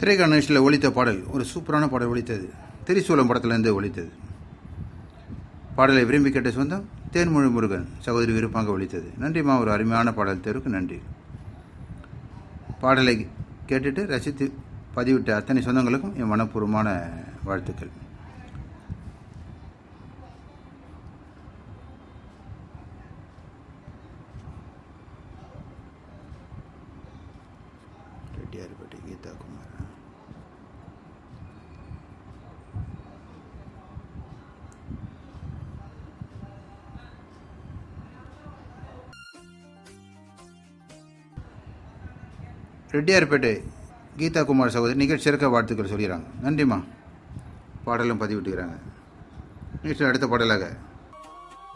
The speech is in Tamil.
திரைக்கான நிகழ்ச்சியில் ஒலித்த பாடல் ஒரு சூப்பரான பாடல் ஒலித்தது திரிசூலம் படத்திலிருந்து ஒலித்தது பாடலை விரும்பி கேட்ட சொந்தம் தேன்மொழி முருகன் சகோதரி விருப்பாங்க ஒலித்தது நன்றிம்மா ஒரு அருமையான பாடல் தேர்வுக்கு நன்றி பாடலை கேட்டுட்டு ரசித்து பதிவிட்ட அத்தனை சொந்தங்களுக்கும் என் மனப்பூர்வமான வாழ்த்துக்கள் ரெட்டியார்பட்டி கீதா குமார் ரெட்டியார்பேட்டை கீதா குமார் சகோதரி நிகழ்ச்சி சிறக்க வாழ்த்துக்கள் சொல்கிறாங்க நன்றிம்மா பாடலும் பதிவிட்டுக்கிறாங்க நிகழ்ச்சியில் அடுத்த பாடலாக